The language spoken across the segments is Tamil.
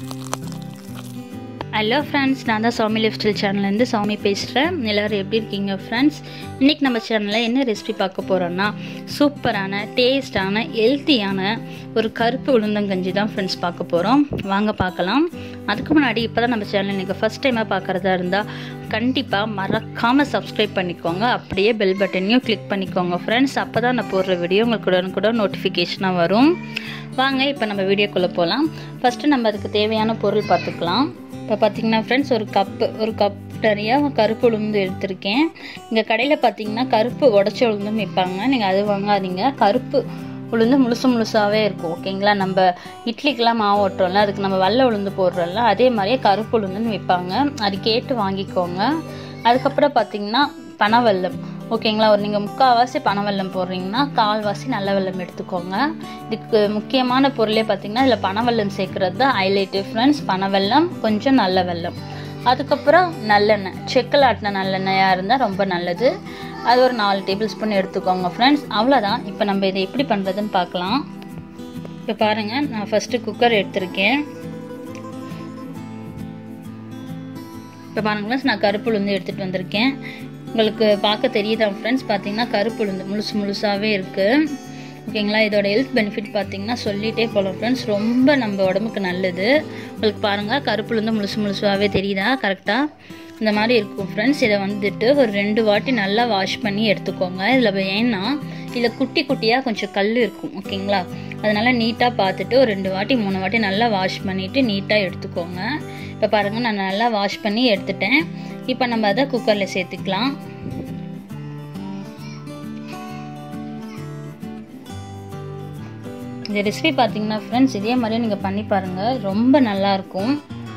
ஹலோ ஃப்ரெண்ட்ஸ் நான் தான் சௌமி லைஃப் ஸ்டைல் சேனல்லேருந்து சௌமி பேசுகிறேன் எல்லோரும் எப்படி இருக்கீங்க ஃப்ரெண்ட்ஸ் இன்றைக்கி நம்ம சேனலில் என்ன ரெசிபி பார்க்க போகிறோன்னா சூப்பரான டேஸ்டான ஹெல்த்தியான ஒரு கருப்பு உளுந்தங்கஞ்சி தான் ஃப்ரெண்ட்ஸ் பார்க்க போகிறோம் வாங்க பார்க்கலாம் அதுக்கு முன்னாடி இப்போ தான் நம்ம சேனல் நீங்கள் ஃபஸ்ட் டைமாக பார்க்குறதா இருந்தால் கண்டிப்பாக மறக்காமல் சப்ஸ்கிரைப் பண்ணிக்கோங்க அப்படியே பெல் பட்டனையும் கிளிக் பண்ணிக்கோங்க ஃப்ரெண்ட்ஸ் அப்போ தான் நான் போடுற வீடியோ உங்களுக்கு உடனுக்குட நோட்டிஃபிகேஷனாக வரும் வாங்க இப்போ நம்ம வீடியோக்குள்ளே போகலாம் ஃபஸ்ட்டு நம்ம அதுக்கு தேவையான பொருள் பார்த்துக்கலாம் இப்போ பார்த்தீங்கன்னா ஃப்ரெண்ட்ஸ் ஒரு கப்பு ஒரு கப் நிறையா கருப்பு உளுந்து எடுத்திருக்கேன் இங்கே கடையில் பார்த்தீங்கன்னா கருப்பு உடச்ச உளுந்தும் விற்பாங்க நீங்கள் அது வாங்காதீங்க கருப்பு உளுந்து முழுசு முழுசாகவே இருக்கும் ஓகேங்களா நம்ம இட்லிக்கெலாம் மாவு ஓட்டுறோம்ல அதுக்கு நம்ம வெள்ளை உளுந்து போடுறோம்ல அதே மாதிரியே கருப்பு உளுந்துன்னு விற்பாங்க அது கேட்டு வாங்கிக்கோங்க அதுக்கப்புறம் பார்த்தீங்கன்னா பனவெல்லம் ஓகேங்களா ஒரு நீங்கள் முக்கால்வாசி பனவெல்லம் போடுறீங்கன்னா கால்வாசி நல்ல வெல்லம் எடுத்துக்கோங்க இதுக்கு முக்கியமான பொருளே பார்த்தீங்கன்னா இதில் பனவெல்லம் சேர்க்குறது தான் ஹைலைட்டு ஃப்ரெண்ட்ஸ் பனவெல்லம் கொஞ்சம் நல்ல வெல்லம் அதுக்கப்புறம் நல்லெண்ணெய் செக்கில் ஆட்டின நல்லெண்ணெயாக இருந்தால் ரொம்ப நல்லது அது ஒரு நாலு டேபிள் ஸ்பூன் எடுத்துக்கோங்க ஃப்ரெண்ட்ஸ் அவ்வளோதான் இப்போ நம்ம இதை எப்படி பண்ணுறதுன்னு பார்க்கலாம் இப்போ பாருங்கள் நான் ஃபஸ்ட்டு குக்கர் எடுத்திருக்கேன் இப்போ பாருங்க ஃப்ரெண்ட்ஸ் நான் கருப்பு உளுந்து எடுத்துகிட்டு வந்திருக்கேன் உங்களுக்கு பார்க்க தெரியுதா ஃப்ரெண்ட்ஸ் பார்த்தீங்கன்னா கருப்பு உளுந்து முழுசு முழுசாகவே இருக்குது ஓகேங்களா இதோட ஹெல்த் பெனிஃபிட் பார்த்தீங்கன்னா சொல்லிகிட்டே போகலாம் ஃப்ரெண்ட்ஸ் ரொம்ப நம்ம உடம்புக்கு நல்லது உங்களுக்கு பாருங்கள் கருப்பு உளுந்து முழுசு முழுசாகவே தெரியுதா கரெக்டாக இந்த மாதிரி இருக்கும் ஃப்ரெண்ட்ஸ் இதை வந்துட்டு ஒரு ரெண்டு வாட்டி நல்லா வாஷ் பண்ணி எடுத்துக்கோங்க இதில் ஏன்னா இதில் குட்டி குட்டியாக கொஞ்சம் கல் இருக்கும் ஓகேங்களா அதனால் நீட்டாக பார்த்துட்டு ஒரு ரெண்டு வாட்டி மூணு வாட்டி நல்லா வாஷ் பண்ணிவிட்டு நீட்டாக எடுத்துக்கோங்க இப்போ பாருங்கள் நான் நல்லா வாஷ் பண்ணி எடுத்துட்டேன் இப்போ நம்ம அதை குக்கரில் சேர்த்துக்கலாம் இந்த ரெசிபி பார்த்தீங்கன்னா ஃப்ரெண்ட்ஸ் இதே மாதிரியே நீங்கள் பண்ணி பாருங்கள் ரொம்ப நல்லாயிருக்கும்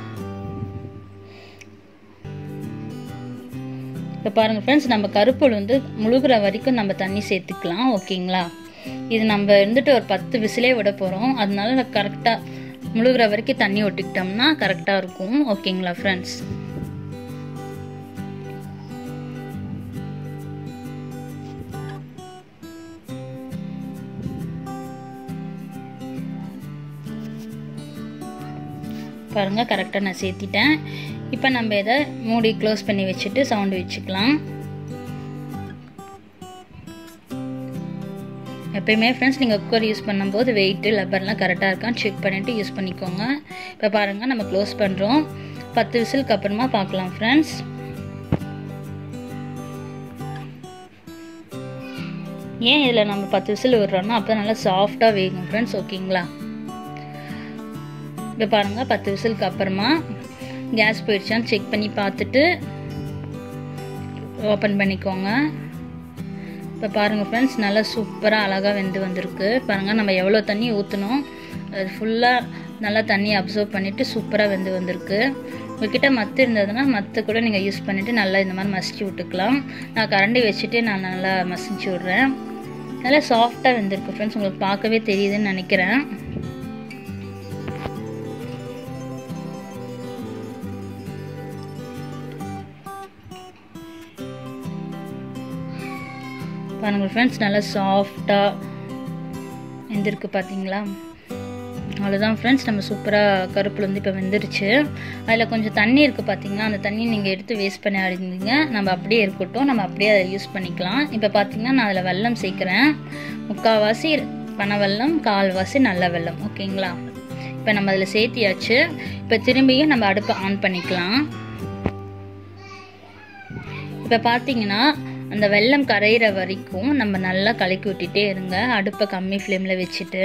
இப்போ பாருங்கள் ஃப்ரெண்ட்ஸ் நம்ம கருப்பு வந்து முழுகிற வரைக்கும் நம்ம தண்ணி சேர்த்துக்கலாம் ஓகேங்களா இது நம்ம இருந்துட்டு ஒரு பத்து விசிலே விட போகிறோம் அதனால கரெக்டாக முழுகிற வரைக்கும் தண்ணி ஒட்டிக்கிட்டோம்னா கரெக்டாக இருக்கும் ஓகேங்களா ஃப்ரெண்ட்ஸ் பாருங்கள் கரெக்டாக நான் சேர்த்திட்டேன் இப்போ நம்ம இதை மூடி க்ளோஸ் பண்ணி வச்சுட்டு சவுண்டு வச்சுக்கலாம் எப்பயுமே ஃப்ரெண்ட்ஸ் நீங்கள் குக்கர் யூஸ் பண்ணும்போது வெயிட்டு லப்பர்லாம் கரெக்டாக இருக்கான்னு செக் பண்ணிவிட்டு யூஸ் பண்ணிக்கோங்க இப்போ பாருங்கள் நம்ம க்ளோஸ் பண்ணுறோம் பத்து விசிலுக்கு அப்புறமா பார்க்கலாம் ஃப்ரெண்ட்ஸ் ஏன் இதில் நம்ம பத்து விசில் விடுறோம்னா அப்போ நல்லா சாஃப்டாக வேகும் ஃப்ரெண்ட்ஸ் ஓகேங்களா இப்போ பாருங்கள் பத்து விசிலுக்கு அப்புறமா கேஸ் போயிடுச்சான்னு செக் பண்ணி பார்த்துட்டு ஓப்பன் பண்ணிக்கோங்க இப்போ பாருங்கள் ஃப்ரெண்ட்ஸ் நல்லா சூப்பராக அழகாக வெந்து வந்திருக்கு பாருங்கள் நம்ம எவ்வளோ தண்ணி ஊற்றணும் அது ஃபுல்லாக நல்லா தண்ணி அப்சர்வ் பண்ணிவிட்டு சூப்பராக வெந்து வந்திருக்கு உங்ககிட்ட மத்து இருந்ததுன்னா மத்து கூட நீங்கள் யூஸ் பண்ணிவிட்டு நல்லா இந்த மாதிரி மசிச்சு விட்டுக்கலாம் நான் கரண்டி வச்சுட்டு நான் நல்லா மசிச்சு விட்றேன் நல்லா சாஃப்டாக வெந்திருக்கு ஃப்ரெண்ட்ஸ் உங்களுக்கு பார்க்கவே தெரியுதுன்னு நினைக்கிறேன் பாருங்கள் ஃப்ரெண்ட்ஸ் நல்லா சாஃப்டாக வெந்திருக்கு பார்த்தீங்களா அவ்வளோதான் ஃப்ரெண்ட்ஸ் நம்ம சூப்பராக கருப்பில் வந்து இப்போ வெந்துருச்சு அதில் கொஞ்சம் தண்ணி இருக்குது பார்த்தீங்கன்னா அந்த தண்ணி நீங்கள் எடுத்து வேஸ்ட் பண்ணி ஆடிங்க நம்ம அப்படியே இருக்கட்டும் நம்ம அப்படியே அதை யூஸ் பண்ணிக்கலாம் இப்போ பார்த்தீங்கன்னா நான் அதில் வெல்லம் சேர்க்குறேன் முக்கால்வாசி பனை வெல்லம் கால்வாசி நல்ல வெல்லம் ஓகேங்களா இப்போ நம்ம அதில் சேர்த்தியாச்சு இப்போ திரும்பியும் நம்ம அடுப்பை ஆன் பண்ணிக்கலாம் இப்போ பார்த்தீங்கன்னா அந்த வெள்ளம் கரையிற வரைக்கும் நம்ம நல்லா கலக்கி விட்டுட்டே இருங்க அடுப்பை கம்மி ஃப்ளேமில் வச்சுட்டு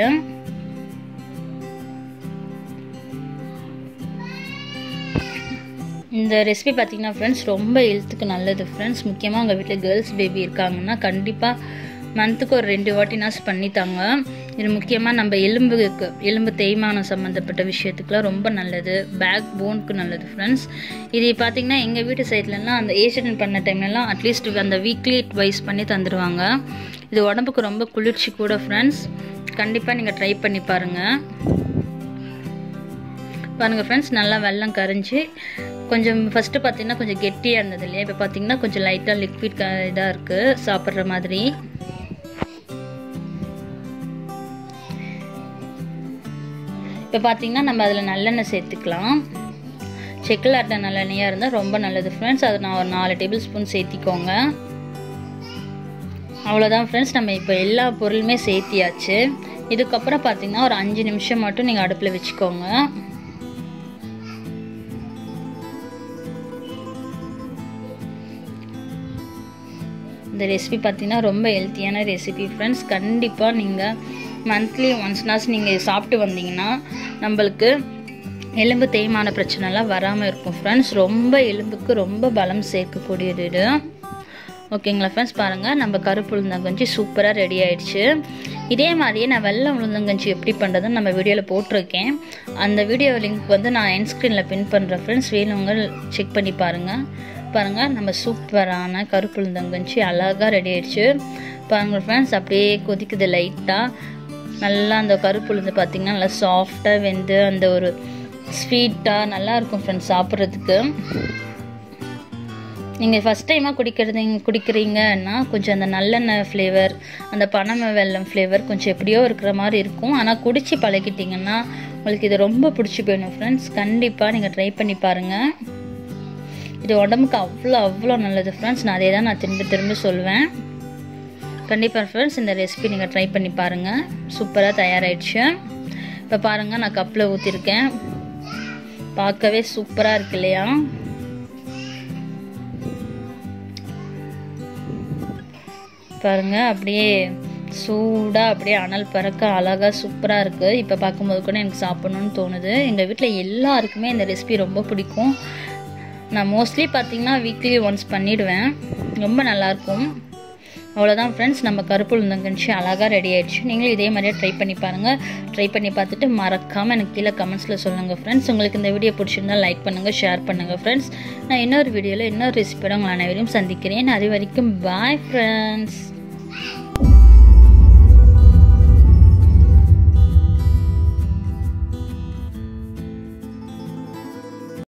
இந்த ரெசிபி பார்த்தீங்கன்னா ஃப்ரெண்ட்ஸ் ரொம்ப ஹெல்த்துக்கு நல்லது ஃப்ரெண்ட்ஸ் முக்கியமாக உங்கள் வீட்டில் கேர்ள்ஸ் பேபி இருக்காங்கன்னா கண்டிப்பாக மந்த்துக்கு ஒரு ரெண்டு வாட்டினாஸ் பண்ணித்தாங்க இது முக்கியமாக நம்ம எலும்புக்கு எலும்பு தேய்மானம் சம்மந்தப்பட்ட விஷயத்துக்குலாம் ரொம்ப நல்லது பேக் போனுக்கு நல்லது ஃப்ரெண்ட்ஸ் இது பார்த்திங்கன்னா எங்கள் வீட்டு சைட்லலாம் அந்த ஏஜ் பண்ண டைம்லலாம் அட்லீஸ்ட் அந்த வீக்லி வைஸ் பண்ணி தந்துடுவாங்க இது உடம்புக்கு ரொம்ப குளிர்ச்சி கூட ஃப்ரெண்ட்ஸ் கண்டிப்பாக நீங்கள் ட்ரை பண்ணி பாருங்கள் பாருங்கள் ஃப்ரெண்ட்ஸ் நல்லா வெள்ளம் கரைஞ்சி கொஞ்சம் ஃபஸ்ட்டு பார்த்தீங்கன்னா கொஞ்சம் கெட்டியாக இருந்தது இல்லையா இப்போ பார்த்தீங்கன்னா கொஞ்சம் லைட்டாக லிக்விட் இதாக இருக்குது சாப்பிட்ற மாதிரி இப்போ பார்த்தீங்கன்னா நம்ம அதில் நல்லெண்ணெய் சேர்த்துக்கலாம் செக்கில் ஆட்ட நல்லெண்ணெயாக இருந்தால் ரொம்ப நல்லது ஃப்ரெண்ட்ஸ் அது நான் ஒரு நாலு டேபிள் ஸ்பூன் சேர்த்திக்கோங்க அவ்வளோதான் ஃப்ரெண்ட்ஸ் நம்ம இப்போ எல்லா பொருளுமே சேர்த்தியாச்சு இதுக்கப்புறம் பார்த்தீங்கன்னா ஒரு அஞ்சு நிமிஷம் மட்டும் நீங்கள் அடுப்பில் வச்சுக்கோங்க இந்த ரெசிபி பார்த்தீங்கன்னா ரொம்ப ஹெல்த்தியான ரெசிபி ஃப்ரெண்ட்ஸ் கண்டிப்பாக நீங்கள் மந்த்லி ஒன்ஸ்னாஸ் நீங்கள் சாப்பிட்டு வந்தீங்கன்னா நம்மளுக்கு எலும்பு தேய்மான பிரச்சனைலாம் வராமல் இருக்கும் ஃப்ரெண்ட்ஸ் ரொம்ப எலும்புக்கு ரொம்ப பலம் சேர்க்கக்கூடியது இது ஓகேங்களா ஃப்ரெண்ட்ஸ் பாருங்கள் நம்ம கருப்பு உளுந்தங்கஞ்சி சூப்பராக ரெடி ஆயிடுச்சு இதே மாதிரியே நான் வெள்ளை உளுந்தங்கஞ்சி எப்படி பண்ணுறதுன்னு நம்ம வீடியோவில் போட்டிருக்கேன் அந்த வீடியோ லிங்க் வந்து நான் என் ஸ்க்ரீனில் பின் பண்ணுறேன் ஃப்ரெண்ட்ஸ் வேணுங்க செக் பண்ணி பாருங்கள் பாருங்கள் நம்ம சூப்பரான கருப்பு உளுந்தங்கஞ்சி அழகாக ரெடி ஆயிடுச்சு பாருங்கள் ஃப்ரெண்ட்ஸ் அப்படியே கொதிக்குது லைட்டாக நல்லா அந்த கருப்பு உளுந்து பார்த்திங்கன்னா நல்லா சாஃப்டாக வெந்து அந்த ஒரு ஸ்வீட்டாக நல்லா இருக்கும் ஃப்ரெண்ட்ஸ் சாப்பிட்றதுக்கு நீங்கள் ஃபஸ்ட் டைமாக குடிக்கிறது குடிக்கிறீங்கன்னா கொஞ்சம் அந்த நல்லெண்ணெய் ஃப்ளேவர் அந்த பனம வெல்லம் ஃப்ளேவர் கொஞ்சம் எப்படியோ இருக்கிற மாதிரி இருக்கும் ஆனால் குடிச்சு பழகிட்டிங்கன்னா உங்களுக்கு இது ரொம்ப பிடிச்சி போயிடும் ஃப்ரெண்ட்ஸ் கண்டிப்பாக நீங்கள் ட்ரை பண்ணி பாருங்கள் இது உடம்புக்கு அவ்வளோ அவ்வளோ நல்லது ஃப்ரெண்ட்ஸ் நான் அதே தான் நான் திரும்ப திரும்ப சொல்லுவேன் கண்டிப்பாக ஃப்ரெண்ட்ஸ் இந்த ரெசிபி நீங்கள் ட்ரை பண்ணி பாருங்கள் சூப்பராக தயாராகிடுச்சு இப்போ பாருங்கள் நான் கப்பில் ஊற்றிருக்கேன் பார்க்கவே சூப்பராக இருக்கு இல்லையா பாருங்க அப்படியே சூடாக அப்படியே அனல் பறக்க அழகாக சூப்பராக இருக்குது இப்போ பார்க்கும்போது கூட எனக்கு சாப்பிட்ணுன்னு தோணுது எங்கள் வீட்டில் எல்லாருக்குமே இந்த ரெசிபி ரொம்ப பிடிக்கும் நான் மோஸ்ட்லி பார்த்தீங்கன்னா வீக்லி ஒன்ஸ் பண்ணிவிடுவேன் ரொம்ப நல்லாயிருக்கும் அவ்வளோதான் ஃப்ரெண்ட்ஸ் நம்ம கருப்பு உளுந்தங்கஞ்சி அழகாக ரெடி ஆயிடுச்சு நீங்களும் இதே மாதிரியே ட்ரை பண்ணி பாருங்கள் ட்ரை பண்ணி பார்த்துட்டு மறக்காமல் எனக்கு கீழே கமெண்ட்ஸில் சொல்லுங்கள் ஃப்ரெண்ட்ஸ் உங்களுக்கு இந்த வீடியோ பிடிச்சிருந்தா லைக் பண்ணுங்கள் ஷேர் பண்ணுங்கள் ஃப்ரெண்ட்ஸ் நான் இன்னொரு வீடியோவில் இன்னொரு ரெசிபியோட உங்களை அனைவரையும் சந்திக்கிறேன் அது வரைக்கும் பாய் ஃப்ரெண்ட்ஸ்